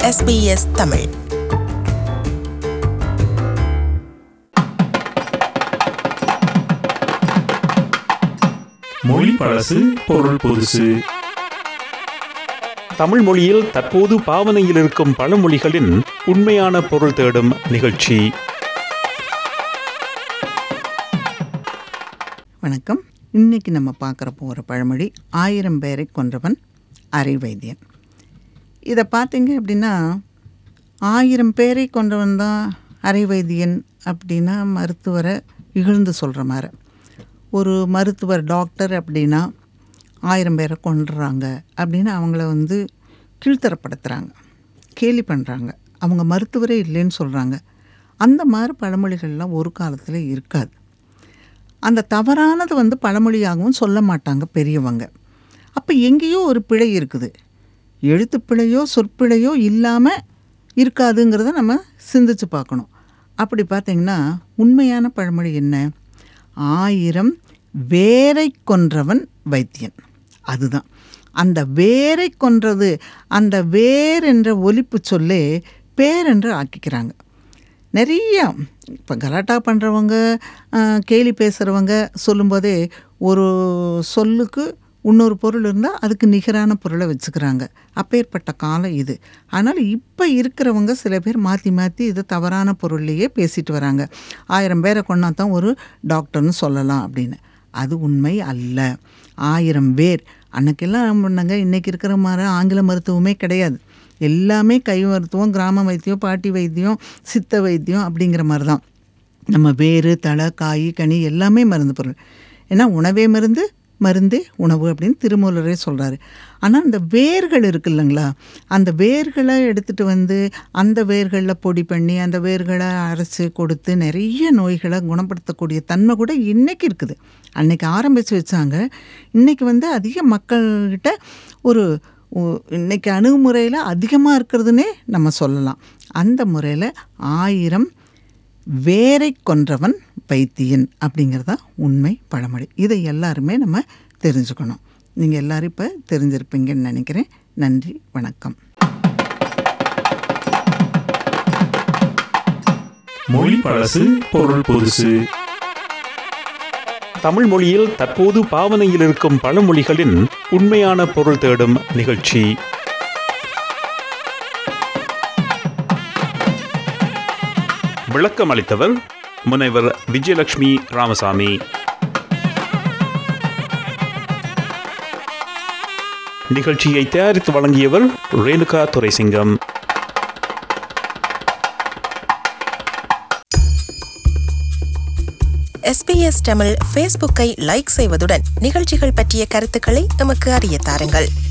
SBS Tamil மொழி பழசு பொருள் புதுசு தமிழ் மொழியில் தற்போது பாவனையில் இருக்கும் பழமொழிகளின் உண்மையான பொருள் தேடும் நிகழ்ச்சி வணக்கம் இன்னைக்கு நம்ம பார்க்குற போகிற பழமொழி ஆயிரம் பேரை கொன்றவன் அரை வைத்தியன் இதை பார்த்தீங்க அப்படின்னா ஆயிரம் பேரை கொன்றவன் தான் அரை வைத்தியன் அப்படின்னா மருத்துவரை இகழ்ந்து சொல்கிற மாதிரி ஒரு மருத்துவர் டாக்டர் அப்படின்னா ஆயிரம் பேரை கொன்றுறாங்க அப்படின்னு அவங்கள வந்து கீழ்த்தரப்படுத்துகிறாங்க கேலி பண்ணுறாங்க அவங்க மருத்துவரே இல்லைன்னு சொல்கிறாங்க அந்த மாதிரி பழமொழிகள்லாம் ஒரு காலத்தில் இருக்காது அந்த தவறானது வந்து பழமொழியாகவும் சொல்ல மாட்டாங்க பெரியவங்க அப்போ எங்கேயோ ஒரு பிழை இருக்குது எழுத்து பிழையோ சொற்பிழையோ இல்லாமல் இருக்காதுங்கிறத நம்ம சிந்திச்சு பார்க்கணும் அப்படி பார்த்தீங்கன்னா உண்மையான பழமொழி என்ன ஆயிரம் வேரை கொன்றவன் வைத்தியன் அதுதான் அந்த வேரை கொன்றது அந்த வேர் என்ற ஒலிப்பு சொல்லே பேரென்று ஆக்கிக்கிறாங்க நிறைய இப்போ கலாட்டா பண்ணுறவங்க கேலி பேசுகிறவங்க சொல்லும்போதே ஒரு சொல்லுக்கு இன்னொரு பொருள் இருந்தால் அதுக்கு நிகரான பொருளை வச்சுக்கிறாங்க அப்பேற்பட்ட காலம் இது அதனால் இப்போ இருக்கிறவங்க சில பேர் மாற்றி மாற்றி இது தவறான பொருள்லையே பேசிட்டு வராங்க ஆயிரம் பேரை கொண்டா தான் ஒரு டாக்டர்னு சொல்லலாம் அப்படின்னு அது உண்மை அல்ல ஆயிரம் பேர் அன்னைக்கெல்லாம் பண்ணாங்க இன்றைக்கி இருக்கிற மாதிரி ஆங்கில மருத்துவமே கிடையாது எல்லாமே கை மருத்துவம் கிராம வைத்தியம் பாட்டி வைத்தியம் சித்த வைத்தியம் அப்படிங்கிற மாதிரி தான் நம்ம வேறு தலை காய் கனி எல்லாமே மருந்து பொருள் ஏன்னா உணவே மருந்து மருந்தே உணவு அப்படின்னு திருமூலரே சொல்கிறாரு ஆனால் அந்த வேர்கள் இருக்கு இல்லைங்களா அந்த வேர்களை எடுத்துகிட்டு வந்து அந்த வேர்களில் பொடி பண்ணி அந்த வேர்களை அரைச்சி கொடுத்து நிறைய நோய்களை குணப்படுத்தக்கூடிய தன்மை கூட இன்றைக்கி இருக்குது அன்னைக்கு ஆரம்பித்து வச்சாங்க இன்றைக்கி வந்து அதிக மக்கள்கிட்ட ஒரு ஒ- இன்னைக்கு அணுகுமுறையில் அதிகமாக இருக்கிறதுனே நம்ம சொல்லலாம் அந்த முறையில் ஆயிரம் வேரை கொன்றவன் வைத்தியன் அப்படிங்கிறதா உண்மை பழமொழி இதை எல்லாருமே நம்ம தெரிஞ்சுக்கணும் நீங்கள் எல்லாரும் இப்போ தெரிஞ்சிருப்பீங்கன்னு நினைக்கிறேன் நன்றி வணக்கம் மொழி பழசு பொருள் புதுசு தமிழ் மொழியில் தற்போது பாவனையில் இருக்கும் பழமொழிகளின் உண்மையான பொருள் தேடும் நிகழ்ச்சி விளக்கம் அளித்தவர் முனைவர் விஜயலட்சுமி ராமசாமி நிகழ்ச்சியை தயாரித்து வழங்கியவர் ரேணுகா துரைசிங்கம் எஸ்பிஎஸ் தமிழ் ஃபேஸ்புக்கை லைக் செய்வதுடன் நிகழ்ச்சிகள் பற்றிய கருத்துக்களை எமக்கு அறிய தாருங்கள்